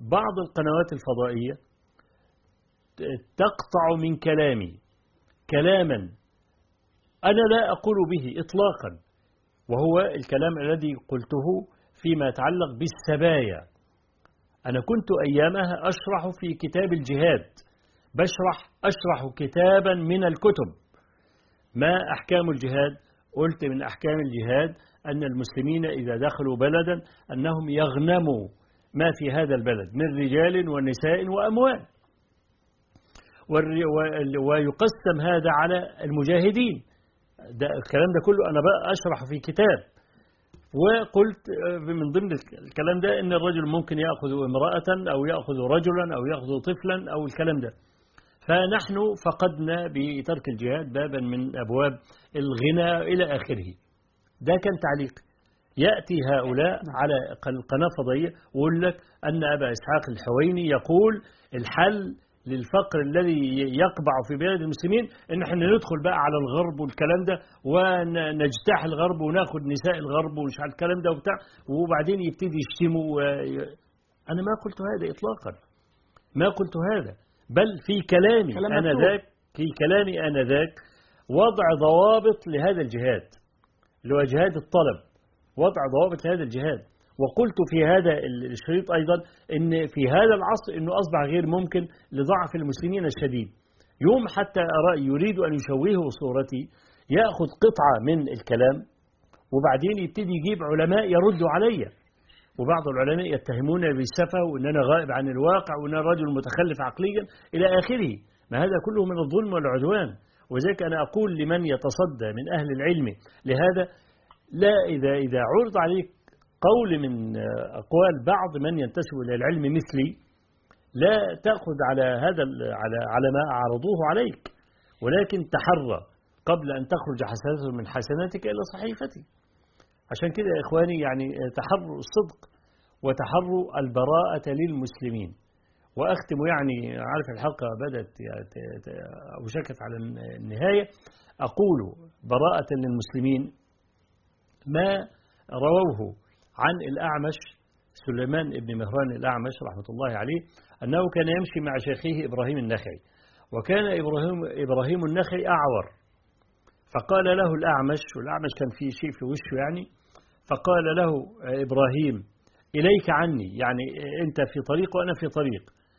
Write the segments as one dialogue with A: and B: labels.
A: بعض القنوات الفضائية تقطع من كلامي كلاما أنا لا أقول به إطلاقا وهو الكلام الذي قلته فيما يتعلق بالسبايا أنا كنت أيامها أشرح في كتاب الجهاد بشرح أشرح كتابا من الكتب ما أحكام الجهاد قلت من أحكام الجهاد أن المسلمين إذا دخلوا بلدا أنهم يغنموا ما في هذا البلد من رجال ونساء وأموال ويقسم هذا على المجاهدين ده الكلام ده كله أنا بقى أشرح في كتاب وقلت من ضمن الكلام ده ان الرجل ممكن ياخذ امراه او ياخذ رجلا او ياخذ طفلا او الكلام ده فنحن فقدنا بترك الجهاد بابا من ابواب الغنى الى اخره ده كان تعليق ياتي هؤلاء على قناه فضائيه ويقول لك ان ابا اسحاق الحويني يقول الحل للفقر الذي يقبع في بلاد المسلمين ان احنا ندخل بقى على الغرب والكلام ده ونجتاح الغرب وناخد نساء الغرب ومش عارف الكلام ده وبتاع وبعدين يبتدي يشتموا انا ما قلت هذا اطلاقا ما قلت هذا بل في كلامي انا ذاك في كلامي انا ذاك وضع ضوابط لهذا الجهاد اللي هو جهاد الطلب وضع ضوابط لهذا الجهاد وقلت في هذا الشريط أيضا أن في هذا العصر أنه أصبح غير ممكن لضعف المسلمين الشديد يوم حتى أرى يريد أن يشوهه صورتي يأخذ قطعة من الكلام وبعدين يبتدي يجيب علماء يردوا علي وبعض العلماء يتهمونني بالسفة وأن أنا غائب عن الواقع وأن أنا رجل متخلف عقليا إلى آخره ما هذا كله من الظلم والعدوان وذلك أنا أقول لمن يتصدى من أهل العلم لهذا لا إذا إذا عرض عليك قول من أقوال بعض من ينتسب إلى العلم مثلي لا تأخذ على هذا على على ما عرضوه عليك ولكن تحرى قبل أن تخرج حسنات من حسناتك إلى صحيفتي عشان كده يا إخواني يعني تحروا الصدق وتحروا البراءة للمسلمين وأختم يعني عارف الحلقة بدأت وشكت على النهاية أقول براءة للمسلمين ما رووه عن الأعمش سليمان بن مهران الأعمش رحمة الله عليه أنه كان يمشي مع شيخه إبراهيم النخعي وكان إبراهيم, إبراهيم النخعي أعور فقال له الأعمش والأعمش كان في شيء في وشه يعني فقال له إبراهيم إليك عني يعني أنت في طريق وأنا في طريق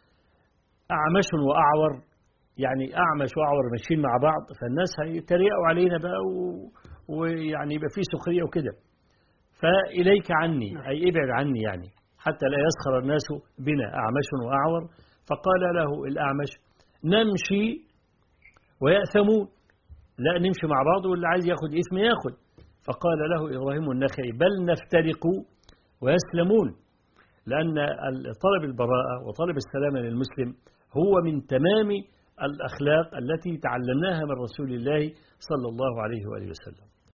A: أعمش وأعور يعني أعمش وأعور ماشيين مع بعض فالناس هيتريقوا علينا بقى ويعني يبقى في سخرية وكده فإليك عني أي ابعد عني يعني حتى لا يسخر الناس بنا أعمش وأعور فقال له الأعمش نمشي ويأثمون لا نمشي مع بعض واللي عايز ياخد اسم ياخد فقال له إبراهيم النخعي بل نفترق ويسلمون لأن طلب البراءة وطلب السلامة للمسلم هو من تمام الأخلاق التي تعلمناها من رسول الله صلى الله عليه وآله وسلم